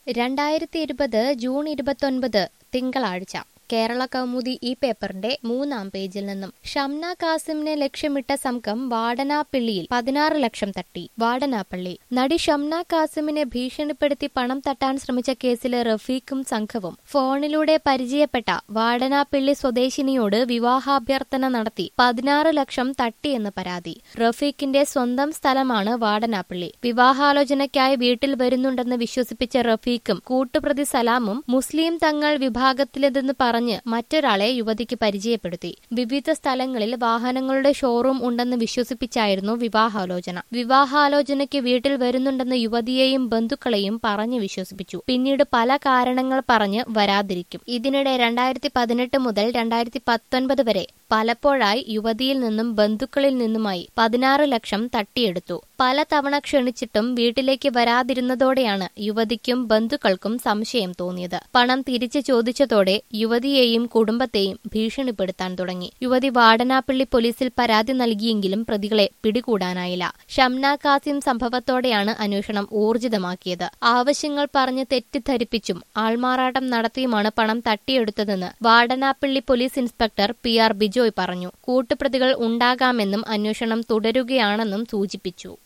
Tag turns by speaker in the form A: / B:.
A: രണ്ടായിരത്തി ഇരുപത് ജൂൺ ഇരുപത്തൊൻപത് തിങ്കളാഴ്ച കേരള കൗമുദി ഈ പേപ്പറിന്റെ മൂന്നാം പേജിൽ നിന്നും ഷംന കാസിമിനെ ലക്ഷ്യമിട്ട സംഘം വാടനാപ്പള്ളിയിൽ പതിനാറ് ലക്ഷം തട്ടി വാടനാപ്പള്ളി നടി ഷംന കാസിമിനെ ഭീഷണിപ്പെടുത്തി പണം തട്ടാൻ ശ്രമിച്ച കേസിലെ റഫീഖും സംഘവും ഫോണിലൂടെ പരിചയപ്പെട്ട വാടനാപ്പള്ളി സ്വദേശിനിയോട് വിവാഹാഭ്യർത്ഥന നടത്തി പതിനാറ് ലക്ഷം തട്ടിയെന്ന് പരാതി റഫീഖിന്റെ സ്വന്തം സ്ഥലമാണ് വാടനാപ്പള്ളി വിവാഹാലോചനയ്ക്കായി വീട്ടിൽ വരുന്നുണ്ടെന്ന് വിശ്വസിപ്പിച്ച റഫീഖും കൂട്ടുപ്രതി സലാമും മുസ്ലിം തങ്ങൾ വിഭാഗത്തിലേതെന്ന് പറഞ്ഞ് മറ്റൊരാളെ യുവതിക്ക് പരിചയപ്പെടുത്തി വിവിധ സ്ഥലങ്ങളിൽ വാഹനങ്ങളുടെ ഷോറൂം ഉണ്ടെന്ന് വിശ്വസിപ്പിച്ചായിരുന്നു വിവാഹാലോചന വിവാഹാലോചനയ്ക്ക് വീട്ടിൽ വരുന്നുണ്ടെന്ന് യുവതിയെയും ബന്ധുക്കളെയും പറഞ്ഞ് വിശ്വസിപ്പിച്ചു പിന്നീട് പല കാരണങ്ങൾ പറഞ്ഞ് വരാതിരിക്കും ഇതിനിടെ രണ്ടായിരത്തി പതിനെട്ട് മുതൽ രണ്ടായിരത്തി പത്തൊൻപത് വരെ പലപ്പോഴായി യുവതിയിൽ നിന്നും ബന്ധുക്കളിൽ നിന്നുമായി പതിനാറ് ലക്ഷം തട്ടിയെടുത്തു പലതവണ ക്ഷണിച്ചിട്ടും വീട്ടിലേക്ക് വരാതിരുന്നതോടെയാണ് യുവതിക്കും ബന്ധുക്കൾക്കും സംശയം തോന്നിയത് പണം തിരിച്ചു ചോദിച്ചതോടെ യുവതിയെയും കുടുംബത്തെയും ഭീഷണിപ്പെടുത്താൻ തുടങ്ങി യുവതി വാടനാപ്പള്ളി പോലീസിൽ പരാതി നൽകിയെങ്കിലും പ്രതികളെ പിടികൂടാനായില്ല ഷംന കാസിം സംഭവത്തോടെയാണ് അന്വേഷണം ഊർജിതമാക്കിയത് ആവശ്യങ്ങൾ പറഞ്ഞ് തെറ്റിദ്ധരിപ്പിച്ചും ആൾമാറാട്ടം നടത്തിയുമാണ് പണം തട്ടിയെടുത്തതെന്ന് Vadanappally police inspector P R Bijoy പറഞ്ഞു കൂട്ടുപ്രതികൾ ഉണ്ടാകാമെന്നും അന്വേഷണം തുടരുകയാണെന്നും സൂചിപ്പിച്ചു